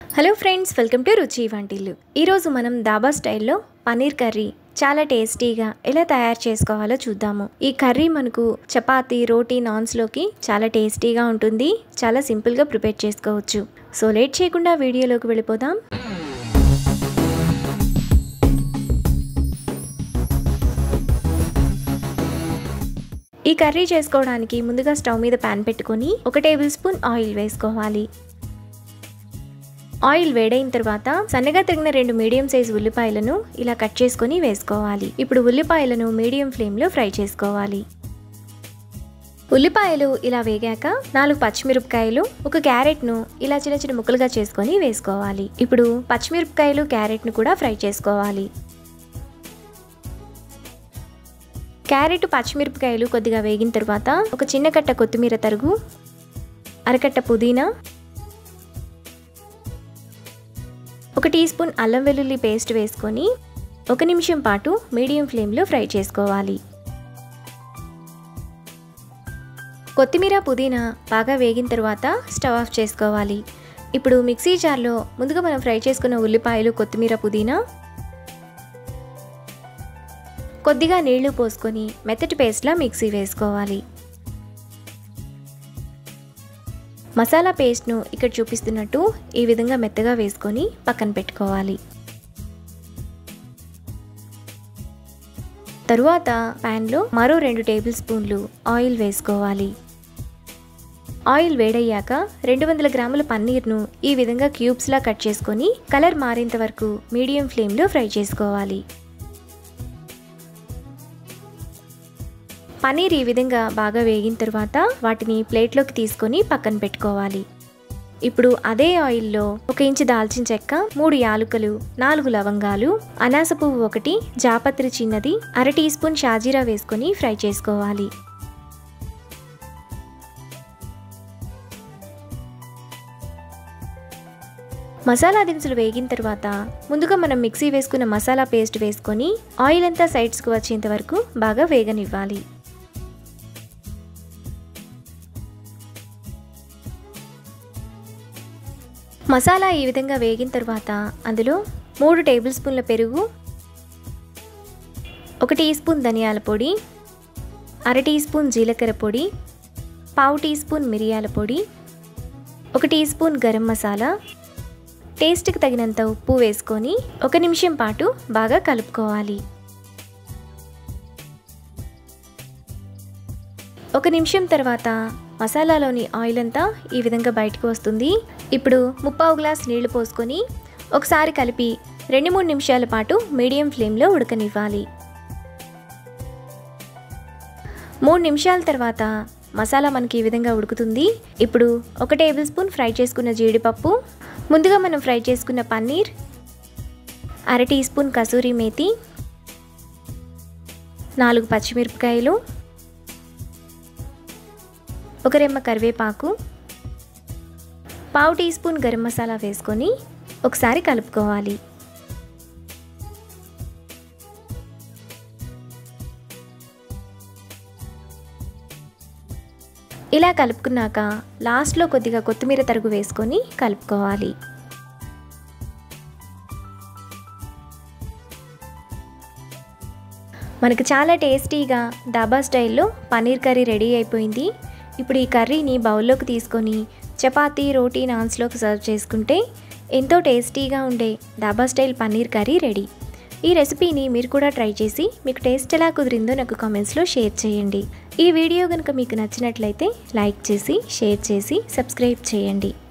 hello friends welcome to రుచి వంటిల్లు ఈరోజు మనం దాబా స్టైల్లో పన్నీర్ కర్రీ చాలా టేస్టీగా ఎలా తయారు చేసుకోవాలో చూద్దాము ఈ కర్రీ మనకు చపాతీ రోటీ నాన్స్లోకి చాలా టేస్టీగా ఉంటుంది చాలా సింపుల్గా ప్రిపేర్ చేసుకోవచ్చు సో లేట్ చేయకుండా వీడియోలోకి వెళ్ళిపోదాం ఈ కర్రీ చేసుకోవడానికి ముందుగా స్టవ్ మీద ప్యాన్ పెట్టుకొని ఒక టేబుల్ స్పూన్ ఆయిల్ వేసుకోవాలి ఆయిల్ వేడైన తర్వాత సన్నగా తగిన రెండు మీడియం సైజ్ ఉల్లిపాయలను ఇలా కట్ చేసుకొని వేసుకోవాలి ఇప్పుడు ఉల్లిపాయలను మీడియం ఫ్లేమ్లో ఫ్రై చేసుకోవాలి ఉల్లిపాయలు ఇలా వేగాక నాలుగు పచ్చిమిరపకాయలు ఒక క్యారెట్ను ఇలా చిన్న చిన్న ముక్కలుగా చేసుకొని వేసుకోవాలి ఇప్పుడు పచ్చిమిరపకాయలు క్యారెట్ను కూడా ఫ్రై చేసుకోవాలి క్యారెట్ పచ్చిమిరపకాయలు కొద్దిగా వేగిన తర్వాత ఒక చిన్న కట్ట కొత్తిమీర తరుగు అరకట్ట పుదీనా ఒక టీ స్పూన్ అల్లం వెల్లుల్లి పేస్ట్ వేసుకొని ఒక నిమిషం పాటు మీడియం ఫ్లేమ్లో ఫ్రై చేసుకోవాలి కొత్తిమీర పుదీనా బాగా వేగిన తర్వాత స్టవ్ ఆఫ్ చేసుకోవాలి ఇప్పుడు మిక్సీ జార్లో ముందుగా మనం ఫ్రై చేసుకున్న ఉల్లిపాయలు కొత్తిమీర పుదీనా కొద్దిగా నీళ్లు పోసుకొని మెత్తటి పేస్ట్లా మిక్సీ వేసుకోవాలి మసాలా పేస్ట్ను ఇక్కడ చూపిస్తున్నట్టు ఈ విధంగా మెత్తగా వేసుకొని పక్కన పెట్టుకోవాలి తరువాత ప్యాన్లో మరో రెండు టేబుల్ స్పూన్లు ఆయిల్ వేసుకోవాలి ఆయిల్ వేడయ్యాక రెండు వందల గ్రాముల పన్నీర్ను ఈ విధంగా క్యూబ్స్లా కట్ చేసుకొని కలర్ మారేంత వరకు మీడియం ఫ్లేమ్లో ఫ్రై చేసుకోవాలి పన్నీర్ ఈ విధంగా బాగా వేగిన తర్వాత వాటిని ప్లేట్లోకి తీసుకొని పక్కన పెట్టుకోవాలి ఇప్పుడు అదే ఆయిల్లో ఒక ఇంచు దాల్చిన చెక్క మూడు యాలుకలు నాలుగు లవంగాలు అనాస పువ్వు ఒకటి జాపత్రి చిన్నది అర టీ స్పూన్ షాజీరా వేసుకొని ఫ్రై చేసుకోవాలి మసాలా దినుసులు వేగిన తర్వాత ముందుగా మనం మిక్సీ వేసుకున్న మసాలా పేస్ట్ వేసుకొని ఆయిల్ అంతా సైడ్స్కి వచ్చేంత వరకు బాగా వేగనివ్వాలి మసాలా ఈ విధంగా వేగిన తర్వాత అందులో మూడు టేబుల్ స్పూన్ల పెరుగు ఒక టీ స్పూన్ ధనియాల పొడి అర టీ స్పూన్ జీలకర్ర పొడి పావు టీ స్పూన్ మిరియాల పొడి ఒక టీ స్పూన్ గరం మసాలా టేస్ట్కి తగినంత ఉప్పు వేసుకొని ఒక నిమిషం పాటు బాగా కలుపుకోవాలి ఒక నిమిషం తర్వాత మసాలాలోని ఆయిల్ అంతా ఈ విధంగా బయటకు వస్తుంది ఇప్పుడు ముప్పావు గ్లాస్ నీళ్లు పోసుకొని ఒకసారి కలిపి రెండు మూడు నిమిషాల పాటు మీడియం ఫ్లేమ్లో ఉడకనివ్వాలి మూడు నిమిషాల తర్వాత మసాలా మనకి ఈ విధంగా ఉడుకుతుంది ఇప్పుడు ఒక టేబుల్ స్పూన్ ఫ్రై చేసుకున్న జీడిపప్పు ముందుగా మనం ఫ్రై చేసుకున్న పన్నీర్ అర టీ స్పూన్ కసూరి మేతి నాలుగు పచ్చిమిరపకాయలు ఒక రెమ్మ కరివేపాకు పావు టీ స్పూన్ గరం మసాలా వేసుకొని ఒకసారి కలుపుకోవాలి ఇలా కలుపుకున్నాక లాస్ట్లో కొద్దిగా కొత్తిమీర తరుగు వేసుకొని కలుపుకోవాలి మనకు చాలా టేస్టీగా డాబా స్టైల్లో పన్నీర్ కర్రీ రెడీ అయిపోయింది ఇప్పుడు ఈ కర్రీని బౌల్లోకి తీసుకొని చపాతీ రోటీ నాన్స్లోకి సర్వ్ చేసుకుంటే ఎంతో టేస్టీగా ఉండే డాబా స్టైల్ పన్నీర్ కర్రీ రెడీ ఈ రెసిపీని మీరు కూడా ట్రై చేసి మీకు టేస్ట్ ఎలా కుదిరిందో నాకు కామెంట్స్లో షేర్ చేయండి ఈ వీడియో కనుక మీకు నచ్చినట్లయితే లైక్ చేసి షేర్ చేసి సబ్స్క్రైబ్ చేయండి